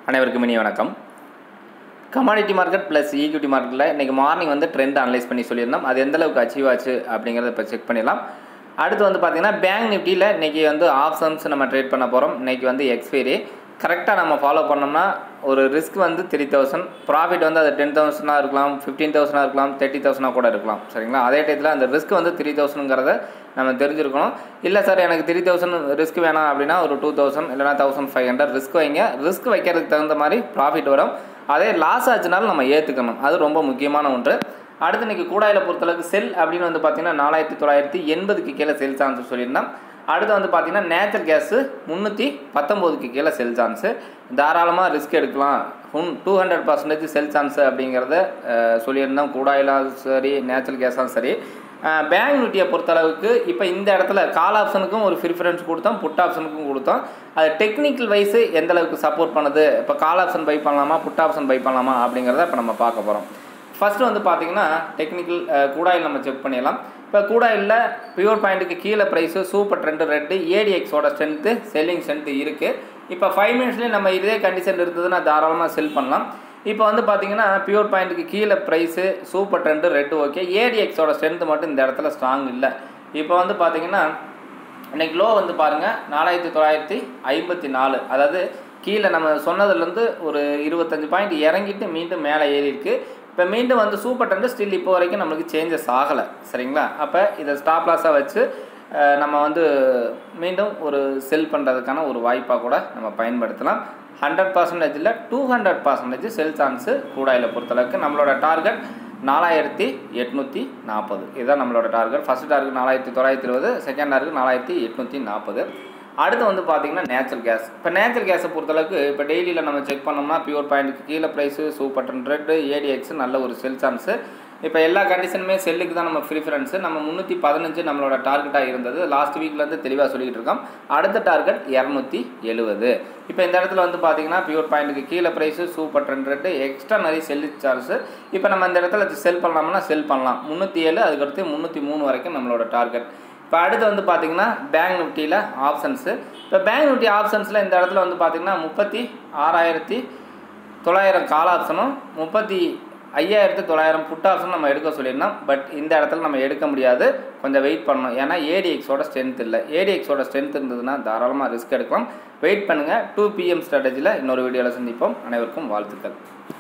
அனைவருக்கும் இனிய வணக்கம் கமாடிட்டி மார்க்கெட் ப்ளஸ் ஈக்விட்டி மார்க்கெட்டில் இன்றைக்கி மார்னிங் வந்து ட்ரெண்ட் அனலைஸ் பண்ணி சொல்லியிருந்தோம் அது எந்த அளவுக்கு அச்சீவ் ஆச்சு அப்படிங்கிறத இப்போ செக் பண்ணிடலாம் அடுத்து வந்து பார்த்திங்கன்னா பேங்க் நிஃப்டியில் இன்றைக்கி வந்து ஆப்ஷன்ஸ் நம்ம ட்ரேட் பண்ண போகிறோம் இன்றைக்கி வந்து எக்ஸ்பைரி கரெக்டாக நம்ம ஃபாலோ பண்ணோம்னா ஒரு ரிஸ்க் வந்து த்ரீ தௌசண்ட் ப்ராஃபிட் வந்து அது டென் தௌசண்டாக இருக்கலாம் ஃபிஃப்டீன் தௌசண்டாக இருக்கலாம் தேர்ட்டி தௌசண்டாக கூட இருக்கலாம் சரிங்களா அதே டயத்தில் அந்த ரிஸ்க் வந்து த்ரீ தௌசண்ட்ங்கிறத நம்ம தெரிஞ்சிருக்கணும் இல்லை சார் எனக்கு த்ரீ தௌசண்ட் ரிஸ்க் வேணாம் அப்படின்னா ஒரு டூ தௌசண்ட் இல்லைனா தௌசண்ட் ஃபைவ் ஹண்ட்ரட் ரிஸ்க் வைங்க ரிஸ்க் வைக்கிறதுக்கு தகுந்த மாதிரி ப்ராஃபிட் வரும் அதே லாஸ் ஆச்சுனாலும் நம்ம ஏற்றுக்கணும் அது ரொம்ப முக்கியமான ஒன்று அடுத்து இன்றைக்கி கூடாயில் பொறுத்தளவுக்கு செல் அப்படின்னு வந்து பார்த்திங்கன்னா நாலாயிரத்தி தொள்ளாயிரத்தி எண்பதுக்கு கீழே செல் சான்ஸ் சொல்லியிருந்தோம் அடுத்து வந்து பார்த்திங்கன்னா நேச்சுரல் கேஸு முந்நூற்றி பத்தொம்போதுக்கு கீழே செல் சான்ஸு தாராளமாக ரிஸ்க் எடுக்கலாம் ஹுன் two hundred percentage sell chance அப்படிங்கிறத அஹ், சொல்லியிருந்தோம் கூடாயிலும் சரி நேச்சுரல் கேஸாலும் சரி பேங்க் நிஃப்டியை பொறுத்தளவுக்கு இப்போ இந்த இடத்துல கால் ஆப்ஷனுக்கும் ஒரு ப்ரிஃபரன்ஸ் கொடுத்தோம் புட் ஆப்ஷனுக்கும் கொடுத்தோம் அது டெக்னிக்கல் வைஸு எந்த அளவுக்கு சப்போர்ட் பண்ணுது இப்போ கால் ஆப்ஷன் பை பண்ணலாமா புட் ஆப்ஷன் பை பண்ணலாமா அப்படிங்கிறத இப்போ நம்ம பார்க்க போகிறோம் ஃபஸ்ட்டு வந்து பார்த்தீங்கன்னா டெக்னிக்கல் கூடாயில் நம்ம செக் பண்ணிடலாம் இப்போ கூடாயில் பியூர் பாயிண்ட்டுக்கு கீழே ப்ரைஸு சூப்பர் ட்ரெண்டு ரெட்டு ஏடிஎக்ஸோட ஸ்ட்ரென்த்து செல்லிங் ஸ்ட்ரென்த்து இருக்குது இப்போ ஃபைவ் மினிட்ஸ்லேயே நம்ம இதே கண்டிஷன் இருந்ததுன்னா தாராளமாக செல் பண்ணலாம் இப்போ வந்து பார்த்தீங்கன்னா பியூர் பாயிண்ட்டுக்கு கீழே price super trend red okay ஏடிஎக்ஸோட ஸ்ட்ரென்த்து மட்டும் இந்த இடத்துல ஸ்ட்ராங் இல்லை இப்போ வந்து பார்த்தீங்கன்னா இன்னைக்கு லோ வந்து பாருங்கள் நாலாயிரத்தி தொள்ளாயிரத்தி ஐம்பத்தி நாலு அதாவது கீழே நம்ம சொன்னதுலேருந்து ஒரு இருபத்தஞ்சு பாயிண்ட் இறங்கிட்டு மீண்டும் மேலே ஏறி இருக்கு இப்போ மீண்டும் வந்து சூப்பர் டென்ட் ஸ்டில் இப்போ வரைக்கும் நம்மளுக்கு சேஞ்சஸ் ஆகலை சரிங்களா அப்போ இதை ஸ்டாப் லாஸாக வச்சு அஹ், நம்ம வந்து மீண்டும் ஒரு செல் பண்ணுறதுக்கான ஒரு வாய்ப்பாக கூட நம்ம பயன்படுத்தலாம் ஹண்ட்ரட் பர்சன்டேஜில் two hundred percentage sell chance crude oil பொறுத்தளவுக்கு நம்மளோட டார்கெட் நாலாயிரத்தி எட்நூற்றி நாற்பது இதுதான் நம்மளோட டார்கெட் ஃபஸ்ட் டார்கெட் நாலாயிரத்தி தொள்ளாயிரத்தி இருபது செகண்ட் டார்கெட் நாலாயிரத்தி எட்நூற்றி நாற்பது அடுத்து வந்து பார்த்தீங்கன்னா நேச்சுரல் கேஸ் இப்போ நேச்சுரல் கேஸை பொறுத்தளவுக்கு இப்போ டெய்லியில் நம்ம செக் பண்ணோம்னா பியூர் பாயிண்ட்டுக்கு கீழே ப்ரைஸு சூப்பர் ஹண்ட்ரட் ஏடிஎக்ஸ் நல்ல ஒரு செல் சான்ஸு இப்போ எல்லா கண்டிஷனுமே செல்லுக்கு தான் நம்ம ப்ரிஃபரன்ஸு நம்ம முந்நூற்றி பதினஞ்சு நம்மளோட டார்கெட்டாக இருந்தது லாஸ்ட் வீக்லேருந்து தெளிவாக சொல்லிக்கிட்டு இருக்கோம் அடுத்த டார்கெட் இரநூத்தி எழுபது இப்போ இந்த இடத்துல வந்து பார்த்தீங்கன்னா பியூர் பாயிண்ட்டுக்கு கீழே ப்ரைஸு சூப்பர் ஹண்ட்ரட் எக்ஸ்ட்ரா நிறைய செல்லு சார்ஜ் இப்போ நம்ம இந்த இடத்துல செல் பண்ணலாம்னா செல் பண்ணலாம் முந்நூற்றி ஏழு அதுக்கடுத்து முந்நூற்றி மூணு வரைக்கும் நம்மளோட டார்கெட் இப்போ அடுத்து வந்து பார்த்தீங்கன்னா பேங்க் நிஃப்டியில் ஆப்ஷன்ஸு இப்போ பேங்க் நிஃப்டி ஆப்ஷன்ஸில் இந்த இடத்துல வந்து பார்த்தீங்கன்னா முப்பத்தி ஆறாயிரத்தி தொள்ளாயிரம் கால் ஆப்ஷனும் முப்பத்தி ஐயாயிரத்து தொள்ளாயிரம் புட் ஆப்ஷன் நம்ம எடுக்க சொல்லியிருந்தோம் பட் இந்த இடத்துல நம்ம எடுக்க முடியாது கொஞ்சம் வெயிட் பண்ணணும் ஏன்னா ஏடிஎக்ஸோட ஸ்ட்ரென்த் இல்லை ஏடிஎக்ஸோட ஸ்ட்ரென்த் இருந்ததுன்னா தாராளமாக ரிஸ்க் எடுக்கலாம் வெயிட் பண்ணுங்கள் டூ பிஎம் ஸ்ட்ராட்டஜியில் இன்னொரு வீடியோவில் சந்திப்போம் அனைவருக்கும் வாழ்த்துக்கள்